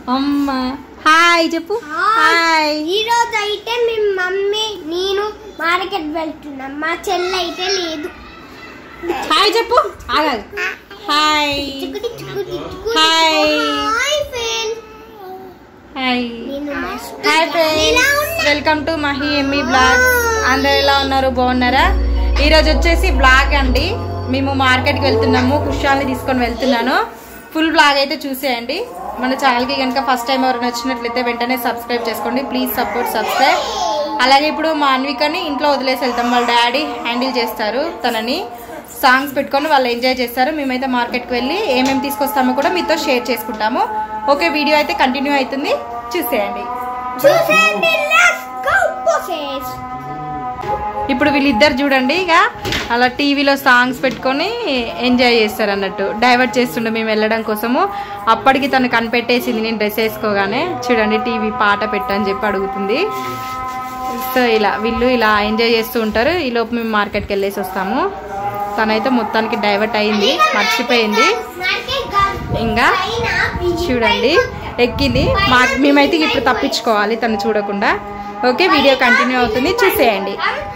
అమ్మ హాయ్ చెప్పు హాయ్ ఈ రోజు అయితే మీ మమ్మీ నేను మార్కెట్ వెళ్తున్నాం మా చెల్లి అయితే లేదు హాయ్ చెప్పు ఆగాలి హాయ్ చిక్కుటి చిక్కుటి చిక్కుటి. హాయ్. హాయ్ ఫ్రెండ్ హాయ్ నేను మస్తు హాయ్ ఫ్రెండ్స్ ఇలా ఉన్నా. వెల్కమ్ టు మహి ఎమ్మి బ్లాగ్ అందరు ఎలా ఉన్నారు బాగున్నారా ఈ రోజు వచ్చేసి బ్లాగ్ అండి మేము మార్కెట్కి వెళ్తున్నాము కుషాల్ని తీసుకొని వెళ్తున్నాను ఫుల్ బ్లాగ్ అయితే చూసేయండి మన ఛానల్కి కనుక ఫస్ట్ టైం ఎవరైనా వచ్చినట్లయితే వెంటనే సబ్స్క్రైబ్ చేసుకోండి ప్లీజ్ సపోర్ట్ సబ్స్క్రైబ్ అలాగే ఇప్పుడు మా అన్వికని ఇంట్లో వదిలేసి వెళ్తాం వాళ్ళ డాడీ హ్యాండిల్ చేస్తారు తనని సాంగ్స్ పెట్టుకొని వాళ్ళు ఎంజాయ్ చేస్తారు మేమైతే మార్కెట్కి వెళ్ళి ఏమేమి తీసుకొస్తామో కూడా మీతో షేర్ చేసుకుంటాము ఓకే వీడియో అయితే కంటిన్యూ అవుతుంది చూసేయండి చూసేయండి లెట్స్ గో బోసెస్ ఇప్పుడు వీళ్ళిద్దరు చూడండి ఇక అలా టీవీలో సాంగ్స్ పెట్టుకొని ఎంజాయ్ చేస్తారు అన్నట్టు డైవర్ట్ చేస్తుండే మేము వెళ్ళడం కోసము అప్పటికి తను కనిపెట్టేసింది నేను డ్రెస్ వేసుకోగానే చూడండి టీవీ పాట పెట్టని చెప్పి అడుగుతుంది సో ఇలా వీళ్ళు ఇలా ఎంజాయ్ చేస్తూ ఉంటారు ఈ లోపు మేము మార్కెట్కి వెళ్ళేసి వస్తాము తనైతే మొత్తానికి డైవర్ట్ అయింది మర్చిపోయింది ఇంకా చూడండి ఎక్కింది మా మేమైతే ఇప్పుడు తప్పించుకోవాలి తను చూడకుండా ఓకే వీడియో కంటిన్యూ అవుతుంది చూసేయండి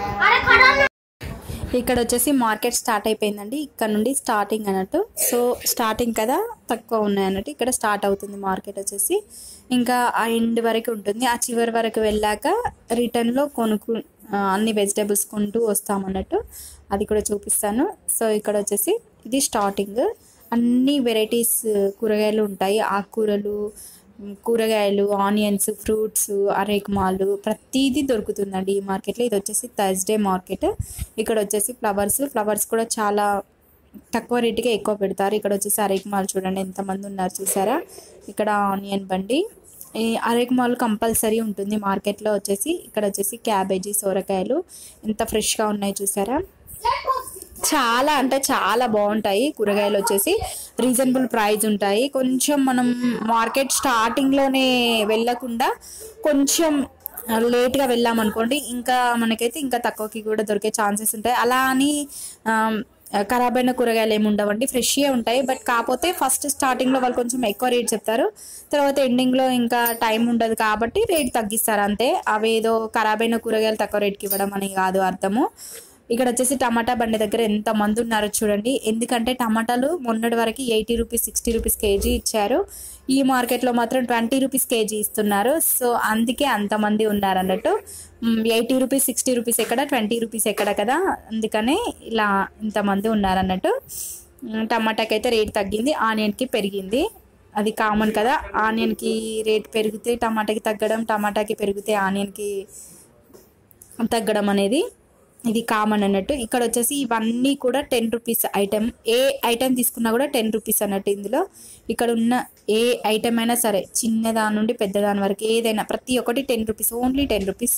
ఇక్కడ వచ్చేసి మార్కెట్ స్టార్ట్ అయిపోయిందండి ఇక్కడ నుండి స్టార్టింగ్ అన్నట్టు సో స్టార్టింగ్ కదా తక్కువ ఉన్నాయి అన్నట్టు ఇక్కడ స్టార్ట్ అవుతుంది మార్కెట్ వచ్చేసి ఇంకా ఆ ఎండ్ వరకు ఉంటుంది ఆ చివరి వరకు వెళ్ళాక రిటర్న్లో కొనుక్కు ఆ, అన్ని వెజిటేబుల్స్ కొంటూ వస్తామన్నట్టు అది కూడా చూపిస్తాను సో ఇక్కడ వచ్చేసి ఇది స్టార్టింగ్ అన్ని వెరైటీస్ కూరగాయలు ఉంటాయి ఆకుకూరలు మ్, కూరగాయలు ఆనియన్స్ ఫ్రూట్స్ అరేకమాలు ప్రతిదీ దొరుకుతుందండి ఈ మార్కెట్లో ఇది వచ్చేసి థర్స్డే మార్కెట్ ఇక్కడ వచ్చేసి ఫ్లవర్స్ ఫ్లవర్స్ కూడా చాలా తక్కువ రేటుకే ఎక్కువ పెడతారు ఇక్కడ వచ్చేసి అరేకమాలు చూడండి ఎంతమంది ఉన్నారు చూసారా ఇక్కడ ఆనియన్ బండి ఈ అరేకమాల్ కంపల్సరీ ఉంటుంది మార్కెట్లో వచ్చేసి ఇక్కడ వచ్చేసి క్యాబేజీ సొరకాయలు ఎంత ఫ్రెష్గా ఉన్నాయి చూసారా చాలా అంటే చాలా బాగుంటాయి కూరగాయలు వచ్చేసి రీజనబుల్ ప్రైస్ ఉంటాయి కొంచెం మనం మార్కెట్ స్టార్టింగ్లోనే వెళ్ళకుండా కొంచెం లేట్గా వెళ్ళామనుకోండి ఇంకా మనకైతే ఇంకా తక్కువకి కూడా దొరికే ఛాన్సెస్ ఉంటాయి అలా అని ఆమ్, ఖరాబ్ అయిన కూరగాయలు ఏమి ఉండవండి ఫ్రెష్గా ఉంటాయి బట్ కాకపోతే ఫస్ట్ స్టార్టింగ్లో వాళ్ళు కొంచెం ఎక్కువ రేట్ చెప్తారు తర్వాత ఎండింగ్లో ఇంకా టైం ఉండదు కాబట్టి రేట్ తగ్గిస్తారు అంతే అవేదో ఖరాబ్ అయిన కూరగాయలు తక్కువ రేట్కి ఇవ్వడం అని కాదు అర్థము ఇక్కడ వచ్చేసి టమాటా బండి దగ్గర ఎంత మంది ఉన్నారో చూడండి ఎందుకంటే టమాటాలు మొన్నటి వరకు eighty rupees sixty rupees KG ఇచ్చారు ఈ మార్కెట్లో మాత్రం ట్వంటీ రూపీస్ కేజీ ఇస్తున్నారు సో అందుకే అంతమంది ఉన్నారు అన్నట్టు ఎయిటీ రూపీస్ సిక్స్టీ రూపీస్ ఎక్కడ ట్వంటీ రూపీస్ ఎక్కడ కదా అందుకనే ఇలా ఇంతమంది ఉన్నారు అన్నట్టు ఉమ్, టమాటాకి అయితే రేట్ తగ్గింది ఆనియన్కి పెరిగింది అది కామన్ కదా ఆనియన్కి రేట్ పెరిగితే టమాటాకి తగ్గడం టమాటాకి పెరిగితే ఆనియన్కి తగ్గడం అనేది ఇది కామన్ అన్నట్టు ఇక్కడ వచ్చేసి ఇవన్నీ కూడా టెన్ రూపీస్ ఐటెం ఏ ఐటెం తీసుకున్నా కూడా టెన్ రూపీస్ అన్నట్టు ఇందులో ఇక్కడ ఉన్న ఏ ఐటెం అయినా సరే చిన్నదాని నుండి పెద్దదాని వరకు ఏదైనా ప్రతి ఒక్కటి ten rupees only ten rupees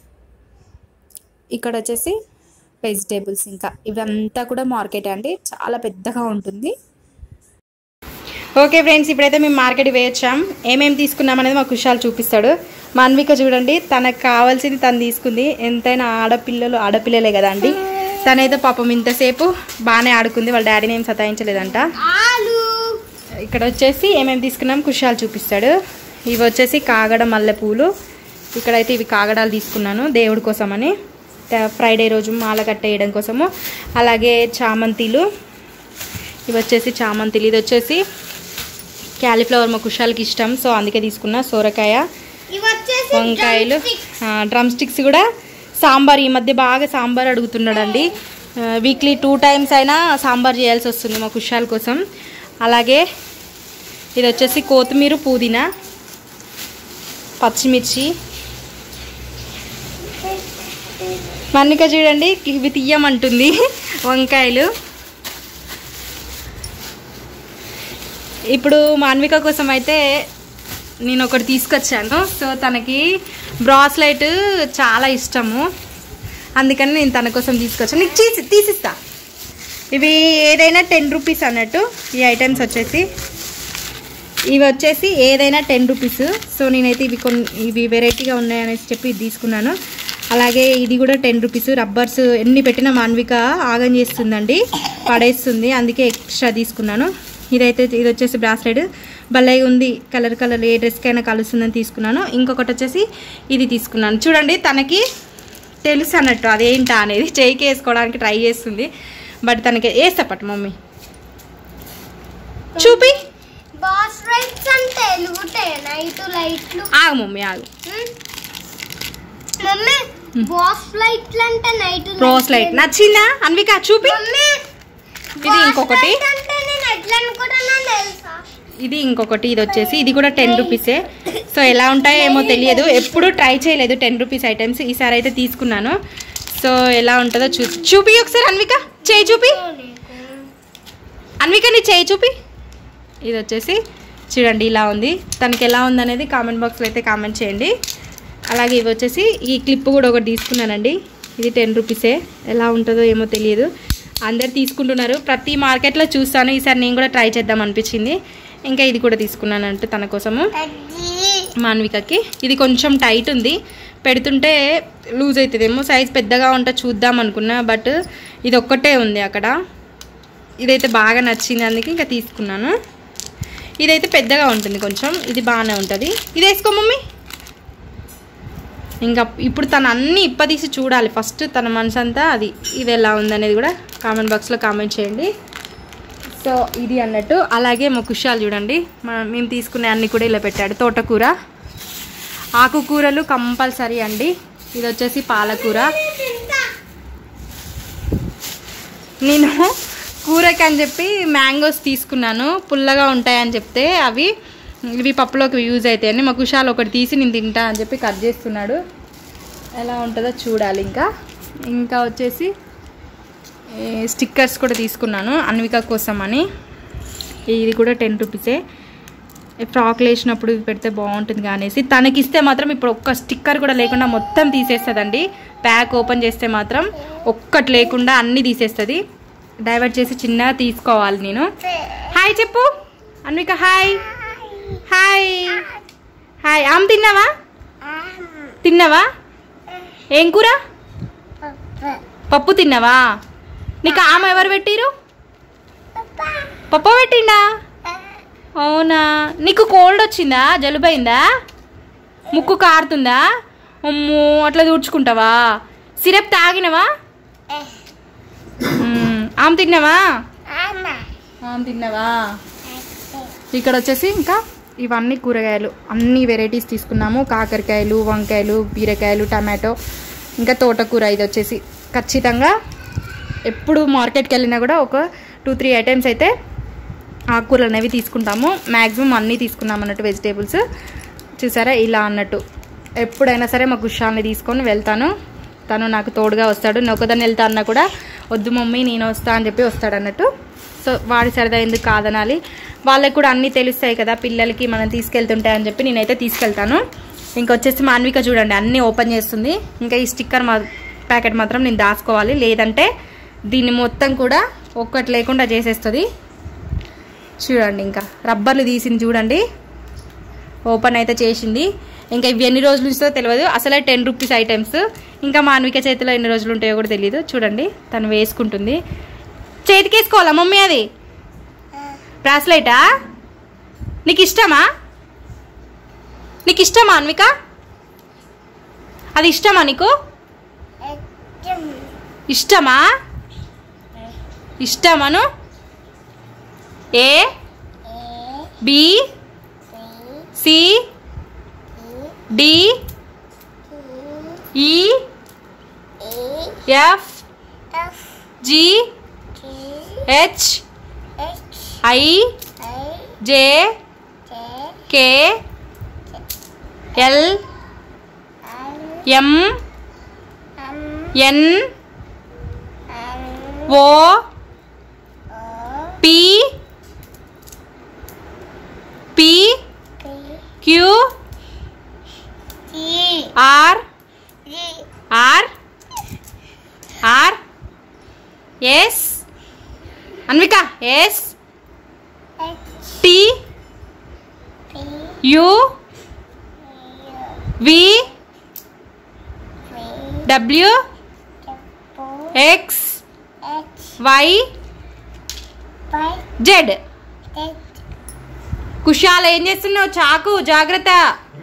ఇక్కడ వచ్చేసి వెజిటేబుల్స్ ఇంకా ఇవంతా కూడా మార్కెట్ అండి చాలా పెద్దగా ఉంటుంది ఓకే ఫ్రెండ్స్ ఇప్పుడైతే మేము మార్కెట్ వేయొచ్చాం ఏమేమి తీసుకున్నాం అనేది మా కుషాలు చూపిస్తాడు మా అన్విక చూడండి తనకు కావాల్సింది తను తీసుకుంది ఎంతైనా ఆడపిల్లలు ఆడపిల్లలే కదా అండి తనైతే పాపం ఇంతసేపు బాగానే ఆడుకుంది వాళ్ళ డాడీని ఏం సతాయించలేదంట ఆలు ఇక్కడ వచ్చేసి ఏమేమి తీసుకున్నాం కుషాలు చూపిస్తాడు ఇవి వచ్చేసి కాగడ మల్లె పూలు ఇక్కడైతే ఇవి కాగడాలు తీసుకున్నాను దేవుడి కోసమని ట- ఫ్రైడే రోజు మాల కట్టేయడం కోసము అలాగే చామంతిలు ఇవి వచ్చేసి చామంతిలు ఇది వచ్చేసి క్యాలీఫ్లవర్ మా కుషాలకి ఇష్టం సో అందుకే తీసుకున్నా సోరకాయ ఇవి వచ్చేసి వంకాయలు drumsticks. డ్రమ్ స్టిక్స్ కూడా సాంబార్ ఈ మధ్య బాగా సాంబార్ అడుగుతున్నాడండి వీక్లీ టూ టైమ్స్ అయినా సాంబార్ చేయాల్సి వస్తుంది మా కుషాల్ కోసం అలాగే ఇది వచ్చేసి కొత్తిమీర పుదీనా పచ్చిమిర్చి మన్నిక చూడండి ఇవి తీయమంటుంది వంకాయలు ఇప్పుడు మాన్విక కోసం అయితే నేను ఒకటి తీసుకొచ్చాను సో తనకి బ్రాస్లైట్ చాలా ఇష్టము అందుకని నేను తన కోసం తీసుకొచ్చాను నీకు తీసి తీసిస్తా ఇవి ఏదైనా టెన్ రూపీస్ అన్నట్టు ఈ ఐటమ్స్ వచ్చేసి ఇవి వచ్చేసి ఏదైనా టెన్ రూపీస్ సో నేనైతే ఇవి కొన్ని ఇవి వెరైటీగా ఉన్నాయనేసి చెప్పి ఇది తీసుకున్నాను అలాగే ఇది కూడా టెన్ రూపీస్ రబ్బర్స్ ఎన్ని పెట్టినా మాన్విక ఆగం చేస్తుందండి పడేస్తుంది అందుకే ఎక్స్ట్రా తీసుకున్నాను ఇదైతే ఇది వచ్చేసి బ్రాస్లెట్ భలే ఉంది కలర్ కలర్ ఏ డ్రెస్కైనా కలుస్తుందని తీసుకున్నాను ఇంకొకటి వచ్చేసి ఇది తీసుకున్నాను చూడండి తనకి తెలుసు అన్నట్టు అదేంటా అనేది చేయికి వేసుకోవడానికి ట్రై చేస్తుంది బట్ తనకి వేస్తా పట్టు మమ్మీ చూపి బాస్ లైట్స్ అంటే వెలుగుతాయి నైట్ లైట్లు ఆగు మమ్మీ ఆగు మమ్మీ బాస్ లైట్లు అంటే నైట్ రోస్ లైట్ నచ్చిందా అన్విక చూపి మమ్మీ ఇది ఇంకొకటి. boss light అంటే నేను ఎట్లా అనుకుంటున్నా తెలుసా ఇది ఇంకొకటి ఇది వచ్చేసి ఇది కూడా టెన్ రూపీసే సో ఎలా ఉంటాయో ఏమో తెలియదు ఎప్పుడు ట్రై చేయలేదు టెన్ రూపీస్ ఐటమ్స్ ఈసారి అయితే తీసుకున్నాను సో ఎలా ఉంటుందో చూ చూపి ఒకసారి అన్విక చేయి చూపి అన్విక నీ చేయి చూపి ఇది వచ్చేసి చూడండి ఇలా ఉంది తనకి ఎలా ఉందనేది కామెంట్ బాక్స్లో అయితే కామెంట్ చేయండి అలాగే ఇవి వచ్చేసి ఈ క్లిప్ కూడా ఒకటి తీసుకున్నానండి ఇది టెన్ రూపీసే ఎలా ఉంటుందో ఏమో తెలియదు అందరు తీసుకుంటున్నారు ప్రతి మార్కెట్లో చూస్తాను ఈసారి నేను కూడా ట్రై చేద్దాం అనిపించింది ఇంకా ఇది కూడా తీసుకున్నాను అంటే తన కోసము మాన్వికకి ఇది కొంచెం టైట్ ఉంది పెడుతుంటే లూజ్ అవుతుందేమో సైజ్ పెద్దగా ఉంటే చూద్దాం అనుకున్నా బట్ ఇది ఒక్కటే ఉంది అక్కడ ఇదైతే బాగా నచ్చింది అందుకే ఇంకా తీసుకున్నాను ఇదైతే పెద్దగా ఉంటుంది కొంచెం ఇది బాగానే ఉంటుంది ఇది వేసుకో మమ్మీ ఇంకా ఇప్పుడు తను అన్ని ఇప్పదీసి చూడాలి ఫస్ట్ తన మనసు అంతా అది ఇది ఎలా ఉందనేది కూడా కామెంట్ బాక్స్లో కామెంట్ చేయండి సో ఇది అన్నట్టు అలాగే మా కుషాలు చూడండి మా- మేము తీసుకునే అన్ని కూడా ఇలా పెట్టాడు తోటకూర ఆకుకూరలు కంపల్సరీ అండి ఇది వచ్చేసి పాలకూర నేను కూరకి అని చెప్పి మ్యాంగోస్ తీసుకున్నాను పుల్లగా ఉంటాయని చెప్తే అవి ఇవి పప్పులోకి యూజ్ అవుతాయని మా కుషాలు ఒకటి తీసి నేను తింటా అని చెప్పి కట్ చేస్తున్నాడు ఎలా ఉంటుందో చూడాలి ఇంకా ఇంకా వచ్చేసి ఏ, స్టిక్కర్స్ కూడా తీసుకున్నాను అన్విక కోసం అని ఇది కూడా టెన్ రూపీసే ఫ్రాక్లు వేసినప్పుడు ఇది పెడితే బాగుంటుంది అనేసి తనకిస్తే మాత్రం ఇప్పుడు ఒక్క స్టిక్కర్ కూడా లేకుండా మొత్తం తీసేస్తుందండి ప్యాక్ ఓపెన్ చేస్తే మాత్రం ఒక్కటి లేకుండా అన్నీ తీసేస్తుంది డైవర్ట్ చేసి చిన్నగా తీసుకోవాలి నేను హాయ్ చెప్పు అన్విక హాయ్ హాయ్ హాయ్ ఆమె తిన్నావా తిన్నావా ఏం కూర పప్పు తిన్నావా నీకు ఆమె ఎవరు పెట్టిరు పప్పు పెట్టిండా అవునా నీకు కోల్డ్ వచ్చిందా జలుబైందా ముక్కు కారుతుందా అమ్మో అట్లా దూడ్చుకుంటావా సిరప్ తాగినవా మ్మ్. ఆమె తిన్నావా ఆమె తిన్నావా ఇక్కడ వచ్చేసి ఇంకా ఇవన్నీ కూరగాయలు అన్ని వెరైటీస్ తీసుకున్నాము కాకరకాయలు వంకాయలు బీరకాయలు టమాటో ఇంకా తోటకూర ఇది వచ్చేసి ఖచ్చితంగా ఎప్పుడు మార్కెట్కి వెళ్ళినా కూడా ఒక టూ త్రీ ఐటమ్స్ అయితే ఆకుకూరలు అనేవి తీసుకుంటాము మ్యాక్సిమం అన్నీ తీసుకున్నాం అన్నట్టు వెజిటేబుల్స్ చూసారా ఇలా అన్నట్టు ఎప్పుడైనా సరే మా కుషాల్ని తీసుకొని వెళ్తాను తను నాకు తోడుగా వస్తాడు నేను ఒకదాన్ని వెళ్తా అన్నా కూడా వద్దు మమ్మీ నేను వస్తా అని చెప్పి వస్తాడు అన్నట్టు సో వాడి సరదా ఎందుకు కాదనాలి వాళ్ళకి కూడా అన్నీ తెలుస్తాయి కదా పిల్లలకి మనం తీసుకెళ్తుంటాయి అని చెప్పి నేనైతే తీసుకెళ్తాను ఇంకొచ్చేసి మాన్విక చూడండి అన్నీ ఓపెన్ చేస్తుంది ఇంకా ఈ స్టిక్కర్ మా ప్యాకెట్ మాత్రం నేను దాచుకోవాలి లేదంటే దీన్ని మొత్తం కూడా ఒక్కటి లేకుండా చేసేస్తుంది చూడండి ఇంకా రబ్బర్లు తీసింది చూడండి ఓపెన్ అయితే చేసింది ఇంకా ఇవి ఎన్ని రోజులు ఉంచుతో తెలియదు అసలే టెన్ రూపీస్ ఐటమ్స్ ఇంకా మాన్విక చేతిలో ఎన్ని రోజులు ఉంటాయో కూడా తెలియదు చూడండి తను వేసుకుంటుంది చేతికి వేసుకోవాలా మమ్మీ అది బ్రాస్లెటా నీకు ఇష్టమా నీకు ఇష్టమా అన్విక అది ఇష్టమా నీకు ఇష్టమా ఇష్టమను A B C D E F G H I J K L M N O P P Q R R R S Anvika S T U V W X Y Z Kushal ఏం చేస్తున్నావు చాకు జాగ్రత్త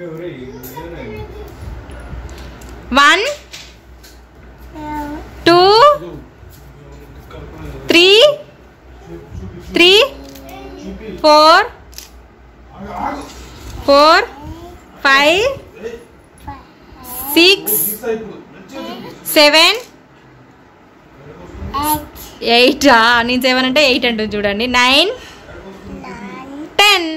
one two three three four four five six seven eight నేను seven అంటే eight అంటుంది చూడండి nine ten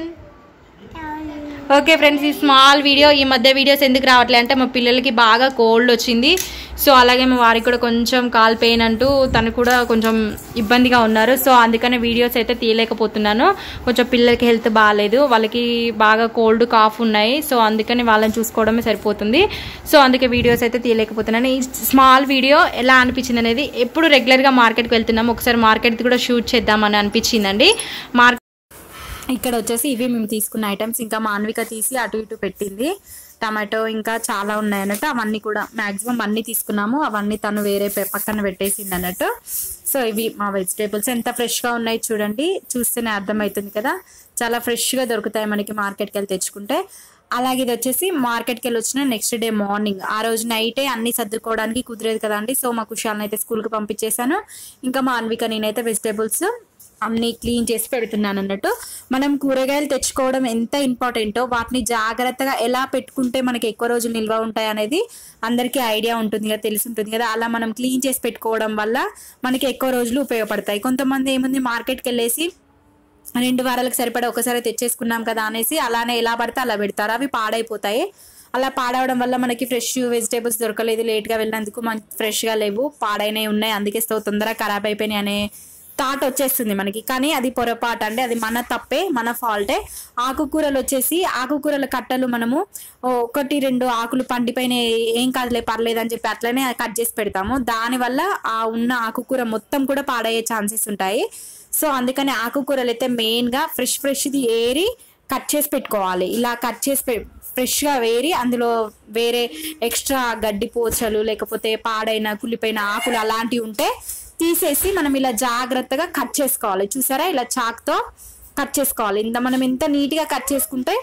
okay friends ఈ small video ఈ మధ్య వీడియోస్ ఎందుకు రావట్లే అంటే మా పిల్లలకి బాగా కోల్డ్ వచ్చింది సో అలాగే మా వారికి కూడా కొంచెం కాల్ పెయిన్ అంటూ తను కూడా కొంచెం ఇబ్బందిగా ఉన్నారు సో అందుకనే వీడియోస్ అయితే తీయలేకపోతున్నాను కొంచెం పిల్లలకి హెల్త్ బాగాలేదు వాళ్ళకి బాగా కోల్డ్ కాఫ్ ఉన్నాయి సో అందుకని వాళ్ళని చూసుకోవడమే సరిపోతుంది సో అందుకే వీడియోస్ అయితే తీయలేకపోతున్నాను ఈ స్మాల్ వీడియో ఎలా అనిపించింది అనేది ఎప్పుడు రెగ్యులర్గా మార్కెట్కి వెళ్తున్నాము ఒకసారి మార్కెట్ కూడా షూట్ చేద్దామని అనిపించిందండి మార్కెట్ ఇక్కడ వచ్చేసి ఇవి మేము తీసుకున్న ఐటమ్స్ ఇంకా మాన్విక తీసి అటు ఇటు పెట్టింది టమాటో ఇంకా చాలా ఉన్నాయి అన్నట్టు అవన్నీ కూడా మాక్సిమం అన్నీ తీసుకున్నాము అవన్నీ తను వేరే పె- పక్కన పెట్టేసింది అన్నట్టు సో ఇవి మా వెజిటేబుల్స్ ఎంత ఫ్రెష్గా ఉన్నాయి చూడండి చూస్తేనే అర్థమవుతుంది కదా చాలా ఫ్రెష్గా దొరుకుతాయి మనకి మార్కెట్కి వెళ్ళి తెచ్చుకుంటే అలాగే ఇది వచ్చేసి మార్కెట్కి వెళ్ళి వచ్చిన నెక్స్ట్ డే మార్నింగ్ ఆ రోజు నైటే అన్ని సర్దుకోవడానికి కుదిరేది కదండి సో మా కుషాలను అయితే స్కూల్కి పంపించేశాను ఇంకా మా అన్విక నేనైతే వెజిటేబుల్స్ అన్ని క్లీన్ చేసి పెడుతున్నాను అన్నట్టు మనం కూరగాయలు తెచ్చుకోవడం ఎంత ఇంపార్టెంటో వాటిని జాగ్రత్తగా ఎలా పెట్టుకుంటే మనకి ఎక్కువ రోజులు నిల్వ ఉంటాయి అనేది అందరికీ ఐడియా ఉంటుంది కదా తెలిసి ఉంటుంది కదా అలా మనం క్లీన్ చేసి పెట్టుకోవడం వల్ల మనకి ఎక్కువ రోజులు ఉపయోగపడతాయి కొంతమంది ఏముంది మార్కెట్కి వెళ్ళేసి రెండు వారాలకు సరిపడా ఒకసారి తెచ్చేసుకున్నాం కదా అనేసి అలానే ఎలా పడితే అలా పెడతారు అవి పాడైపోతాయి అలా పాడవడం వల్ల మనకి ఫ్రెష్ వెజిటేబుల్స్ దొరకలేదు లేట్గా వెళ్ళినందుకు మనకి ఫ్రెష్గా లేవు పాడైనవి ఉన్నాయి అందుకే సో తొందరగా ఖరాబ్ అయిపోయినాయి అనే థాట్ వచ్చేస్తుంది మనకి కానీ అది పొరపాటు అంటే అది మన తప్పే మన ఫాల్టే ఆకుకూరలు వచ్చేసి ఆకుకూరల కట్టలు మనము ఒకటి రెండు ఆకులు పండిపోయిన ఏం కాదులే పర్లేదు అని చెప్పి అట్లనే కట్ చేసి పెడతాము దానివల్ల ఆ ఉన్న ఆకుకూర మొత్తం కూడా పాడయ్యే ఛాన్సెస్ ఉంటాయి సో అందుకని ఆకుకూరలు అయితే మెయిన్గా ఫ్రెష్ ఫ్రెష్ది ఏరి కట్ చేసి పెట్టుకోవాలి ఇలా కట్ చేసి పె ఫ్రెష్గా వేరి అందులో వేరే ఎక్స్ట్రా గడ్డి పోచలు లేకపోతే పాడైన కుళ్ళిపోయిన ఆకులు అలాంటివి ఉంటే తీసేసి మనం ఇలా జాగ్రత్తగా కట్ చేసుకోవాలి చూసారా ఇలా చాక్తో కట్ చేసుకోవాలి ఇంత మనం ఎంత నీట్గా కట్ చేసుకుంటే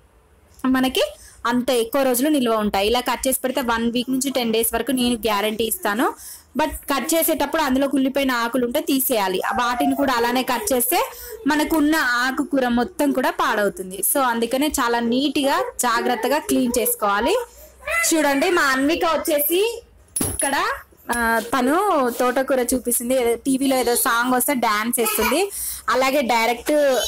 మనకి అంత ఎక్కువ రోజులు నిల్వ ఉంటాయి ఇలా కట్ చేసి పెడితే వన్ వీక్ నుంచి టెన్ డేస్ వరకు నేను గ్యారంటీ ఇస్తాను బట్ కట్ చేసేటప్పుడు అందులో కుళ్ళిపోయిన ఆకులు ఉంటే తీసేయాలి ఆ వాటిని కూడా అలానే కట్ చేస్తే మనకున్న ఆకుకూర మొత్తం కూడా పాడవుతుంది సో అందుకనే చాలా నీట్గా జాగ్రత్తగా క్లీన్ చేసుకోవాలి చూడండి మా అన్విక వచ్చేసి ఇక్కడ ఆ, తను తోటకూర చూపిస్తుంది ఏదో టీవీలో ఏదో సాంగ్ వస్తే డాన్స్ వేస్తుంది అలాగే డైరెక్ట్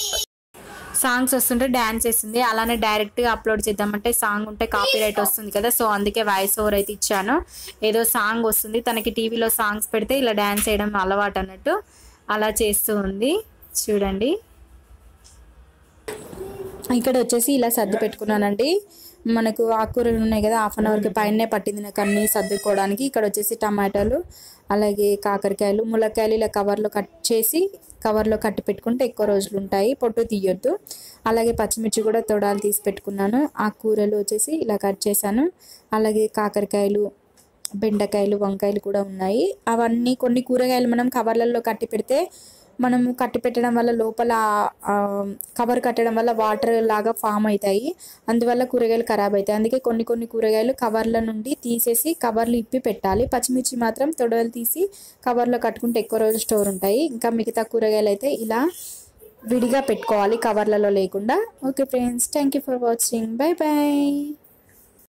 సాంగ్స్ వస్తుంటే డాన్స్ వేస్తుంది అలానే డైరెక్ట్గా అప్లోడ్ చేద్దామంటే సాంగ్ ఉంటే కాపీ రైట్ వస్తుంది కదా సో అందుకే వాయిస్ ఓవర్ అయితే ఇచ్చాను ఏదో సాంగ్ వస్తుంది తనకి టీవీలో సాంగ్స్ పెడితే ఇలా డాన్స్ చేయడం అలవాటు అన్నట్టు అలా చేస్తూ ఉంది చూడండి ఇక్కడ వచ్చేసి ఇలా సర్ది పెట్టుకున్నానండి మనకు ఆకుకూరలు ఉన్నాయి కదా హాఫ్ అన్ అవర్కి పైనే పట్టింది నాకు అన్ని సర్దుకోవడానికి ఇక్కడ వచ్చేసి టమాటాలు అలాగే కాకరకాయలు ములక్కాయలు ఇలా కవర్లో కట్ చేసి కవర్లో కట్టి పెట్టుకుంటే ఎక్కువ రోజులు ఉంటాయి పొట్టు తీయొద్దు అలాగే పచ్చిమిర్చి కూడా తొడాలు తీసి పెట్టుకున్నాను ఆ కూరలు వచ్చేసి ఇలా కట్ చేశాను అలాగే కాకరకాయలు బెండకాయలు వంకాయలు కూడా ఉన్నాయి అవన్నీ కొన్ని కూరగాయలు మనం కవర్లలో కట్టి పెడితే మనము కట్టి పెట్టడం వల్ల లోపల ఆ, కవర్ కట్టడం వల్ల వాటర్ లాగా ఫామ్ అవుతాయి అందువల్ల కూరగాయలు ఖరాబ్ అవుతాయి అందుకే కొన్ని కొన్ని కూరగాయలు కవర్ల నుండి తీసేసి కవర్లు ఇప్పి పెట్టాలి పచ్చిమిర్చి మాత్రం తొడవలు తీసి కవర్లో కట్టుకుంటే ఎక్కువ రోజులు స్టోర్ ఉంటాయి ఇంకా మిగతా కూరగాయలు అయితే ఇలా విడిగా పెట్టుకోవాలి కవర్లలో లేకుండా okay friends thank you for watching bye bye